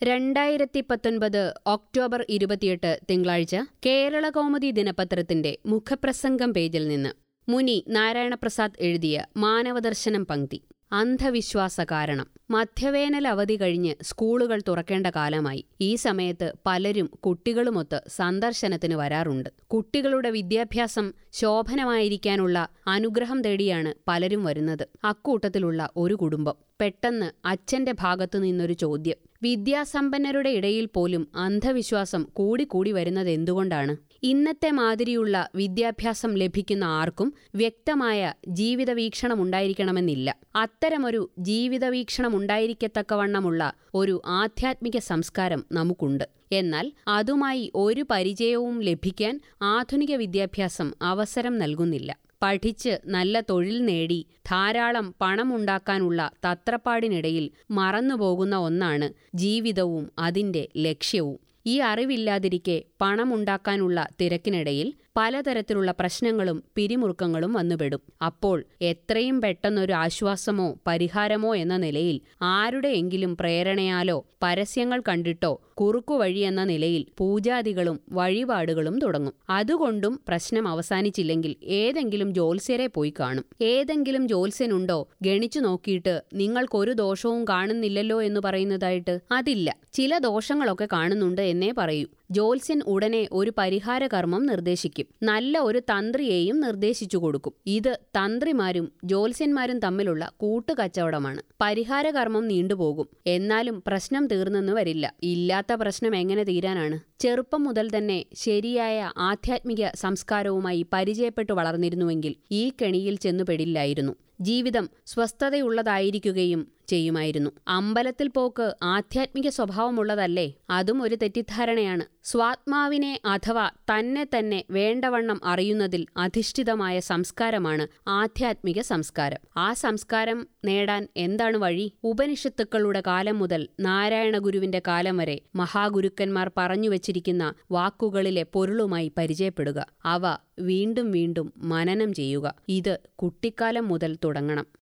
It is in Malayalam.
രണ്ടായിരത്തി പത്തൊൻപത് ഒക്ടോബർ ഇരുപത്തിയെട്ട് തിങ്കളാഴ്ച കേരള കൗമുദി ദിനപത്രത്തിന്റെ മുഖപ്രസംഗം പേജിൽ നിന്ന് മുനി നാരായണപ്രസാദ് എഴുതിയ മാനവദർശനം പങ്ക്തി അന്ധവിശ്വാസ കാരണം മധ്യവേനൽ അവധി കഴിഞ്ഞ് സ്കൂളുകൾ തുറക്കേണ്ട കാലമായി ഈ സമയത്ത് പലരും കുട്ടികളുമൊത്ത് സന്ദർശനത്തിന് വരാറുണ്ട് കുട്ടികളുടെ വിദ്യാഭ്യാസം ശോഭനമായിരിക്കാനുള്ള അനുഗ്രഹം തേടിയാണ് പലരും വരുന്നത് അക്കൂട്ടത്തിലുള്ള ഒരു കുടുംബം പെട്ടെന്ന് അച്ഛന്റെ ഭാഗത്തു നിന്നൊരു ചോദ്യം വിദ്യാസമ്പന്നരുടെ ഇടയിൽ പോലും അന്ധവിശ്വാസം കൂടിക്കൂടി വരുന്നത് എന്തുകൊണ്ടാണ് ഇന്നത്തെ മാതിരിയുള്ള വിദ്യാഭ്യാസം ലഭിക്കുന്ന ആർക്കും വ്യക്തമായ ജീവിത വീക്ഷണം ഉണ്ടായിരിക്കണമെന്നില്ല അത്തരമൊരു ജീവിത വീക്ഷണം ഉണ്ടായിരിക്കത്തക്കവണ്ണമുള്ള ഒരു ആധ്യാത്മിക സംസ്കാരം നമുക്കുണ്ട് എന്നാൽ അതുമായി ഒരു പരിചയവും ലഭിക്കാൻ ആധുനിക വിദ്യാഭ്യാസം അവസരം നൽകുന്നില്ല പഠിച്ച് നല്ല തൊഴിൽ നേടി ധാരാളം പണമുണ്ടാക്കാനുള്ള തത്രപ്പാടിനിടയിൽ മറന്നുപോകുന്ന ഒന്നാണ് ജീവിതവും അതിന്റെ ലക്ഷ്യവും ഈ അറിവില്ലാതിരിക്കെ പണമുണ്ടാക്കാനുള്ള തിരക്കിനിടയിൽ പലതരത്തിലുള്ള പ്രശ്നങ്ങളും പിരിമുറുക്കങ്ങളും വന്നുപെടും അപ്പോൾ എത്രയും പെട്ടെന്നൊരു ആശ്വാസമോ പരിഹാരമോ എന്ന നിലയിൽ ആരുടെയെങ്കിലും പ്രേരണയാലോ പരസ്യങ്ങൾ കണ്ടിട്ടോ കുറുക്കുവഴി എന്ന നിലയിൽ പൂജാദികളും വഴിപാടുകളും തുടങ്ങും അതുകൊണ്ടും പ്രശ്നം അവസാനിച്ചില്ലെങ്കിൽ ഏതെങ്കിലും ജ്യോത്സ്യരെ പോയി കാണും ഏതെങ്കിലും ജ്യോത്സ്യനുണ്ടോ ഗണിച്ചു നോക്കിയിട്ട് നിങ്ങൾക്കൊരു ദോഷവും കാണുന്നില്ലല്ലോ എന്ന് പറയുന്നതായിട്ട് അതില്ല ചില ദോഷങ്ങളൊക്കെ കാണുന്നുണ്ട് എന്നേ പറയൂ ജ്യോത്സ്യൻ ഉടനെ ഒരു പരിഹാര കർമ്മം നിർദ്ദേശിക്കും നല്ല ഒരു തന്ത്രിയെയും നിർദ്ദേശിച്ചു കൊടുക്കും ഇത് തന്ത്രിമാരും ജ്യോത്സ്യന്മാരും തമ്മിലുള്ള കൂട്ടുകച്ചവടമാണ് പരിഹാര കർമ്മം നീണ്ടുപോകും എന്നാലും പ്രശ്നം തീർന്നെന്ന് വരില്ല ഇല്ലാത്ത പ്രശ്നം എങ്ങനെ തീരാനാണ് ചെറുപ്പം മുതൽ തന്നെ ശരിയായ ആധ്യാത്മിക സംസ്കാരവുമായി പരിചയപ്പെട്ടു വളർന്നിരുന്നുവെങ്കിൽ ഈ കെണിയിൽ ചെന്നുപെടില്ലായിരുന്നു ജീവിതം സ്വസ്ഥതയുള്ളതായിരിക്കുകയും ചെയ്യുമായിരുന്നു അമ്പലത്തിൽ പോക്ക് ആധ്യാത്മിക സ്വഭാവമുള്ളതല്ലേ അതും ഒരു തെറ്റിദ്ധാരണയാണ് സ്വാത്മാവിനെ അഥവാ തന്നെ തന്നെ വേണ്ടവണ്ണം അറിയുന്നതിൽ അധിഷ്ഠിതമായ സംസ്കാരമാണ് ആധ്യാത്മിക സംസ്കാരം ആ സംസ്കാരം നേടാൻ എന്താണ് വഴി ഉപനിഷത്തുക്കളുടെ കാലം മുതൽ നാരായണ ഗുരുവിന്റെ കാലം വരെ മഹാഗുരുക്കന്മാർ പറഞ്ഞു വച്ചിരിക്കുന്ന വാക്കുകളിലെ പൊരുളുമായി പരിചയപ്പെടുക അവ വീണ്ടും വീണ്ടും മനനം ചെയ്യുക ഇത് കുട്ടിക്കാലം മുതൽ തുടങ്ങണം